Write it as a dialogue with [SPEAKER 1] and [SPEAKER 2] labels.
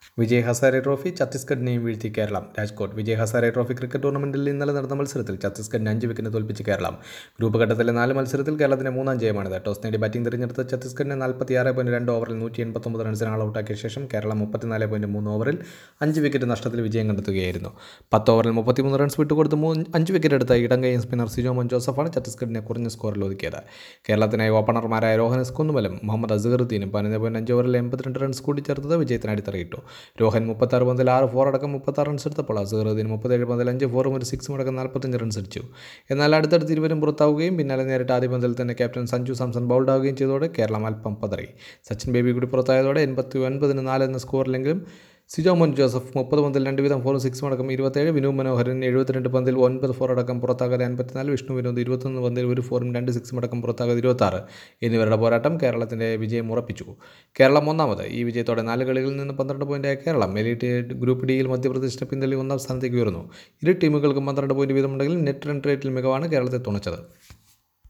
[SPEAKER 1] Vijay Hazare trophy ഛത്തീസ്ഗഡിനെയും വീഴ്ത്തി Keralam Rajkot Vijay Hazare trophy cricket ടൂർണമെന്റിൽ ഇന്നലെ നടന്ന മത്സരത്തിൽ ഛത്തീസ്ഗഡിനെ അഞ്ച് വിക്കറ്റ് തോൽപ്പിച്ച് കേരളം ഗ്രൂപ്പ് ഘട്ടത്തിലെ നാല് മത്സരത്തിൽ കേരളത്തിന്റെ മൂന്നാം ജയമാണിത് ടോസ് നേടി ബാറ്റിംഗ് തിരഞ്ഞെടുത്ത ഛത്തീസ്ഗഡിനെ നാൽപ്പത്തിയാറ് പോയിന്റ് രണ്ട് ഓവറിൽ നൂറ്റി എൺപത്തൊമ്പത് റൺസിന് ആൾ ഔട്ടാക്കിയ ശേഷം കേരളം മുപ്പത്തിനാല് പോയിന്റ് മൂന്ന് ഓവറിൽ അഞ്ച് വിക്കറ്റ് നഷ്ടത്തിൽ വിജയം കണ്ടെത്തുകയായിരുന്നു പത്ത് ഓവറിൽ മുപ്പത്തിമൂന്ന് റൺസ് വിട്ടുകൊടുത്ത് മൂന്ന് അഞ്ച് വിക്കറ്റ് എടുത്ത ഇടങ്കൈ സ്പിന്നർ സിജോമോൻ ജോസഫാണ് ഛത്തീസ്ഗഡിനെ കുറഞ്ഞ സ്കോറിൽ ഒതുക്കിയത് കേരളത്തിനായി ഓപ്പണർമാരായ രോഹൻ കുന്നുമലും മുഹമ്മദ് അസഹറുദ്ദീനും പതിനൊന്ന് പോയിന്റ് അഞ്ച് ഓവറിൽ എൺപത്തിരണ്ട് റൺസ് കൂട്ടിച്ചേർത്തത് വിജയത്തിന് അടിത്തറയിട്ടു രോഹൻ മുപ്പത്താറ് പന്തിൽ ആറ് ഫോർ അടക്കം മുപ്പത്താറ് റൺസ് എടുത്തപ്പോൾ അസഹറുദ്ദീൻ മുപ്പത്തേഴ് പന്തിൽ അഞ്ച് ഫോറും ഒരു സിക്സും അടക്കം നാൽപ്പത്തഞ്ച് റൺസ് അടിച്ചു എന്നാൽ അടുത്തടുത്ത് ഇരുവരും പുറത്താവുകയും പിന്നാലെ നേരിട്ട് ആദ്യ പന്തിൽ തന്നെ ക്യാപ്റ്റൻ സഞ്ജു സാംസൺ ബൗൾഡാവുകയും ചെയ്തതോടെ കേരളം അല്പം പതറി സച്ചിൻ ബേബി കൂടി പുറത്തായതോടെ എൺപത്തി ഒൻപതിന് നാല് എന്ന സ്കോറിലെങ്കിലും സിജോ മോൻ ജോസഫ് മുപ്പത് പന്തിൽ രണ്ട് വീതം ഫോറും സിക്സും അടക്കം ഇരുപത്തേഴ് വിനു മനോഹരൻ എഴുപത്തിരണ്ട് പന്തിൽ ഒൻപത് ഫോർ അടക്കം പുറത്താകാതെ അൻപത്തിനാല് വിഷ്ണു വിനോദ് ഇരുപത്തൊന്ന് പന്തിൽ ഒരു ഫോറും രണ്ട് സിക്സും അടക്കം പുറത്താകാതെ ഇരുപത്താറ് എന്നിവരുടെ പോരാട്ടം കേരളത്തിൻ്റെ വിജയം ഉറപ്പിച്ചു കേരളം ഒന്നാമത് ഈ വിജയത്തോടെ നാല് കളികളിൽ നിന്ന് പന്ത്രണ്ട് പോയിൻ്റായ കേരളം എലീറ്റ് ഗ്രൂപ്പ് ഡിയിൽ മധ്യപ്രദേശിനെ പിന്തള്ളി ഒന്നാം സ്ഥാനത്തേക്ക് ഉയർന്നു ഇരു ടീമുകൾക്കും പന്ത്രണ്ട് പോയിന്റ് വീതമുണ്ടെങ്കിൽ നെറ്റ് റൺ റേറ്റിൽ മികവാണ് കേരളത്തെ തുണച്ചത്